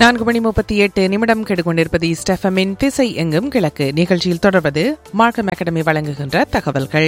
நான்கு மணி முப்பத்தி எட்டு நிமிடம் கெடுகொண்டிருப்பது ஸ்டெஃபமின் திசை எங்கும் கிழக்கு நிகழ்ச்சியில் தொடர்வது மார்க்கம் அகாடமி வழங்குகின்ற தகவல்கள்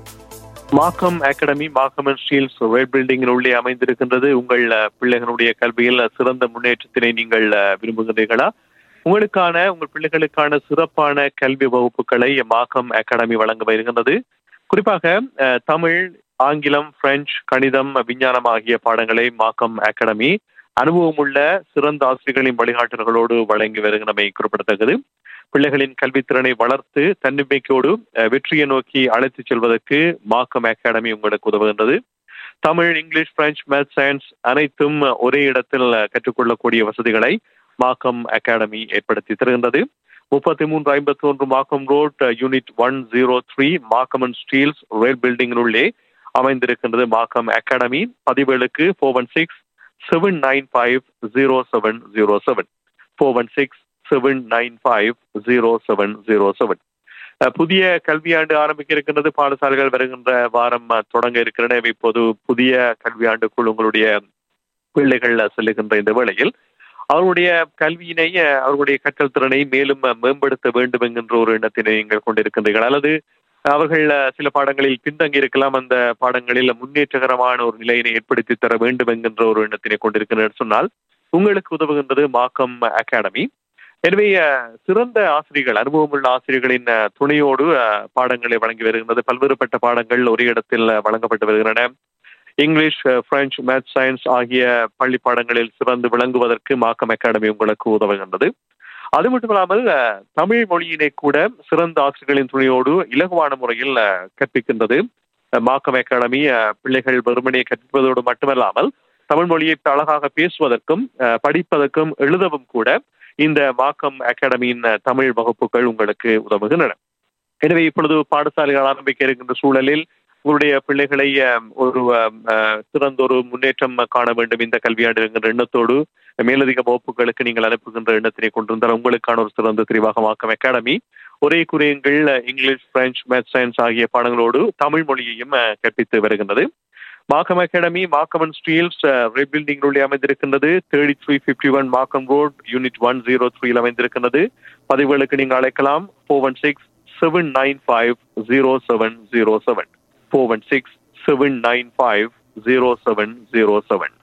Markham academy Markham and Steeles red பில்டிங்கின் உள்ளே அமைந்திருக்கின்றது உங்கள் அஹ், பிள்ளைகளுடைய கல்வியில் சிறந்த முன்னேற்றத்தினை நீங்கள் அஹ், விரும்புகின்றீர்களா உங்களுக்கான உங்கள் பிள்ளைகளுக்கான சிறப்பான கல்வி வகுப்புகளை மாக்கம் அகாடமி வழங்க வருகின்றது குறிப்பாக அஹ், தமிழ் ஆங்கிலம் பிரெஞ்சு கணிதம் விஞ்ஞானம் ஆகிய பாடங்களை மாக்கம் அகாடமி அனுபவமுள்ள சிறந்த ஆசிரியர்களின் வழிகாட்டுதல்களோடு வழங்கி வருகின்றமை குறிப்பிடத்தக்கது பிள்ளைகளின் கல்வித்திறனை வளர்த்து தன்னம்பிக்கையோடு அஹ், வெற்றியை நோக்கி அழைத்துச் செல்வதற்கு மாக்கம் அகாடமி உங்களுக்கு உதவுகின்றது Tamil English French math science அனைத்தும் ஒரே இடத்தில் அஹ், கற்றுக்கொள்ளக்கூடிய வசதிகளை மாக்கம் அகாடமி ஏற்படுத்தி தருகின்றது முப்பத்தி மூன்று ஐம்பத்தி ஒன்று Markham road unit one zero three Markham and Steeles ரயில் பில்டிங்கின் உள்ளே அமைந்திருக்கின்றது மாக்கம் அகாடமி பதிவேலுக்கு four one six seven nine five zero seven zero seven four one six seven nine five zero seven zero seven புதிய கல்வியாண்டு ஆரம்பிக்க இருக்கின்றது பாடசாலைகள் வருகின்ற வாரம் அஹ், தொடங்க இருக்கின்றன இப்போது புதிய கல்வியாண்டுக்குள் உங்களுடைய பிள்ளைகள் செல்லுகின்ற இந்த வேளையில் அவருடைய கல்வியினை அஹ், அவர்களுடைய கற்றல் திறனை மேலும் அஹ், மேம்படுத்த வேண்டும் என்கின்ற ஒரு எண்ணத்தினை நீங்கள் கொண்டிருக்கின்றீர்கள் அல்லது அவர்கள் அஹ், சில பாடங்களில் பின்தங்கி இருக்கலாம் அந்த பாடங்களில் முன்னேற்றகரமான ஒரு நிலையினை ஏற்படுத்தி தர வேண்டும் என்கின்ற ஒரு எண்ணத்தினை கொண்டிருக்கின்றனர் சொன்னால் உங்களுக்கு உதவுகின்றது மாக்கம் அகாடமி எனவே அஹ், சிறந்த ஆசிரியர்கள் அனுபவமுள்ள ஆசிரியர்களின் அஹ், துணையோடு அஹ், பாடங்களை வழங்கி வருகின்றது பல்வேறுபட்ட பாடங்கள் ஒரே இடத்தில் அஹ், வழங்கப்பட்டு வருகின்றன இங்கிலீஷ் அஹ், பிரெஞ்சு மேத் சயின்ஸ் ஆகிய பள்ளி பாடங்களில் சிறந்து விளங்குவதற்கு மாக்கம் அகாடமி உங்களுக்கு உதவுகின்றது அது மட்டுமில்லாமல் அஹ், தமிழ் மொழியினை கூட சிறந்த ஆசிரியர்களின் துணையோடு இலகுவான முறையில் அஹ், கற்பிக்கின்றது அஹ், மாக்கம் அகாடமி அஹ், பிள்ளைகள் வெறுமனே கற்பிப்பதோடு மட்டுமல்லாமல் தமிழ் மொழியை அழகாக பேசுவதற்கும் அஹ், படிப்பதற்கும் எழுதவும் கூட இந்த மாக்கம் அகாடமியின் அஹ், தமிழ் வகுப்புகள் உங்களுக்கு உதவுகின்றன எனவே இப்பொழுது பாடசாலைகள் ஆரம்பிக்க இருக்கின்ற சூழலில் உங்களுடைய பிள்ளைகளை அஹ், ஒரு அஹ், அஹ், சிறந்த ஒரு முன்னேற்றம் காண வேண்டும் இந்த கல்வியாண்டு என்கின்ற எண்ணத்தோடு மேலதிக வகுப்புகளுக்கு நீங்கள் அனுப்புகின்ற எண்ணத்தினை கொண்டிருந்தால் உங்களுக்கான ஒரு சிறந்த தெரிவாக மாக்கம் அகாடமி ஒரே குறையங்கள் அஹ், இங்கிலீஷ் பிரெஞ்சு மேத் சயின்ஸ் ஆகிய பாடங்களோடு தமிழ் மொழியையும் அஹ், கற்பித்து வருகின்றது Markham academy Markham and Steeles ரீபில்டிங் உள்ளே அமைந்திருக்கின்றது thirty three fifty one Markham road unit one zero த்ரீல அமைந்திருக்கின்றது பதிவுகளுக்கு நீங்கள் அழைக்கலாம் four one six seven nine five zero seven zero seven four one six seven nine five zero seven zero seven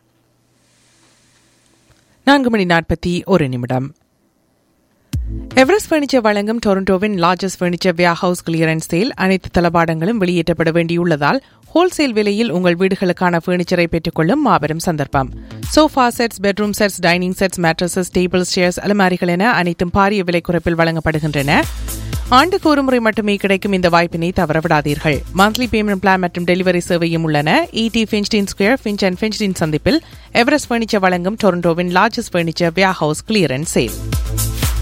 நான்கு மணி நாற்பத்தி ஒரு நிமிடம் எவரெஸ்ட் பர்னிச்சர் வழங்கும் டொரண்டோவின் largest furniture via house clearance sale அனைத்து தளபாடங்களும் வெளியேற்றப்பட வேண்டியுள்ளதால் ஹோல்சேல் விலையில் உங்கள் வீடுகளுக்கான பர்னிச்சரை பெற்றுக்கொள்ளும் மாபெரும் சந்தர்ப்பம் sofa sets bedroom sets dining sets mattresses tables chairs அலமாரிகள் என அனைத்தும் பாரிய விலை குறைப்பில் வழங்கப்படுகின்றன ஆண்டுக்கு ஒரு முறை மட்டுமே கிடைக்கும் இந்த வாய்ப்பினை தவறவிடாதீர்கள் மந்த்லி பேமெண்ட் பிளான் மற்றும் டெலிவரி சேவையும் உள்ளன இடி Finchdene square Finch and Finchdene சந்திப்பில் எவரெஸ்ட் பர்னிச்சர் வழங்கும் டொரண்டோவின் largest furniture via house clearance sale